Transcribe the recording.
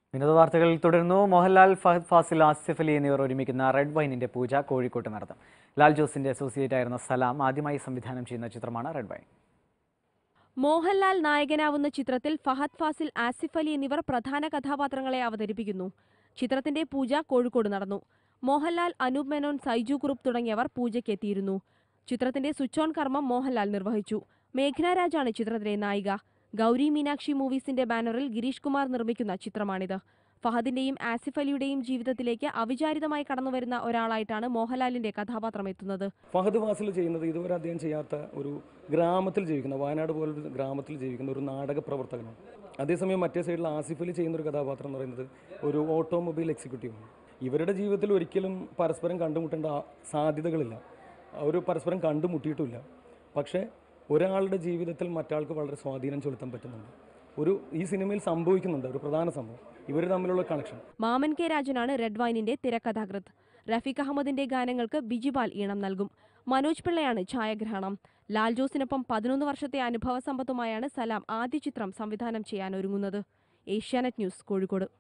വിനോദ വാർത്തകൾ തുടരുന്നു മോഹൻലാൽ ഫഹദ് ഫാസിൽ ആസിഫ് അലി എന്നിവർ ഒരുമിക്കുന്ന റെഡ് വൈനിന്റെ പൂജ കോഴിക്കോട്ട് നടത്തും ലാൽ ജോസിന്റെ അസോസിയേറ്റ് ആയിരുന്ന സലാം ആദ്യമായി സംവിധാനം ചെയ്യുന്ന ചിത്രമാണ് റെഡ് വൈൻ മോഹൻലാൽ നായകനാവുന്ന ചിത്രത്തിൽ ഫഹദ് ഫാസിൽ ആസിഫ് അലി എന്നിവർ പ്രധാന കഥാപാത്രങ്ങളെ അവതരിപ്പിക്കുന്നു ചിത്രത്തിന്റെ പൂജ കോഴിക്കോട് നടന്നു മോഹൻലാൽ അനൂപ് മേനോൻ സൈജു കുറുപ്പ് തുടങ്ങിയവർ പൂജയ്ക്കെത്തിയിരുന്നു ചിത്രത്തിന്റെ സ്വിച്ച് ഓൺ കർമ്മം മോഹൻലാൽ നിർവഹിച്ചു മേഘ്ന രാജാണ് ചിത്രത്തിലെ നായിക ഗൗരി മീനാക്ഷി മൂവീസിന്റെ ബാനറിൽ ഗിരീഷ് കുമാർ നിർമ്മിക്കുന്ന ചിത്രമാണിത് ഫഹദിന്റെയും ആസിഫ് അലിയുടെയും ജീവിതത്തിലേക്ക് അവിചാരിതമായി കടന്നുവരുന്ന ഒരാളായിട്ടാണ് മോഹൻലാലിന്റെ കഥാപാത്രം എത്തുന്നത് ഫഹദ് ഫാസിൽ ചെയ്യുന്നത് ഇതുവരെ അദ്ദേഹം ചെയ്യാത്ത ഒരു ഗ്രാമത്തിൽ ജീവിക്കുന്ന വയനാട് പോലൊരു ഗ്രാമത്തിൽ ജീവിക്കുന്ന ഒരു നാടക പ്രവർത്തകനാണ് അതേസമയം മറ്റേ സൈഡിൽ ആസിഫ് അലി ചെയ്യുന്ന ഒരു കഥാപാത്രം എന്ന് പറയുന്നത് ഒരു ഓട്ടോമൊബൈൽ എക്സിക്യൂട്ടീവാണ് ഇവരുടെ ജീവിതത്തിൽ ഒരിക്കലും പരസ്പരം കണ്ടുമുട്ടേണ്ട ആ- സാധ്യതകളില്ല അവർ പരസ്പരം കണ്ടുമുട്ടിയിട്ടുമില്ല പക്ഷേ ഒരാളുടെ ജീവിതത്തിൽ മറ്റാൾക്ക് വളരെ സ്വാധീനം ചെലുത്താൻ പറ്റുന്നുണ്ട് ഒരു ഈ സിനിമയിൽ സംഭവിക്കുന്നുണ്ട് ഒരു പ്രധാന സംഭവം ഇവർ തമ്മിലുള്ള കണക്ഷൻ മാമൻ കെ രാജനാണ് റെഡ് വൈനിന്റെ തിരക്കഥാകൃത്ത് റഫീഖ് അഹമ്മദിന്റെ ഗാനങ്ങൾക്ക് ബിജിപാൽ ഈണം നൽകും മനോജ് പിള്ളയാണ് ഛായാഗ്രഹണം ലാൽ ജോസിനൊപ്പം പതിനൊന്ന് വർഷത്തെ അനുഭവ സമ്പത്തുമായാണ് സലാം ആദ്യ ചിത്രം സംവിധാനം ചെയ്യാൻ ഒരുങ്ങുന്നത് ഏഷ്യാനെറ്റ് ന്യൂസ് കോഴിക്കോട്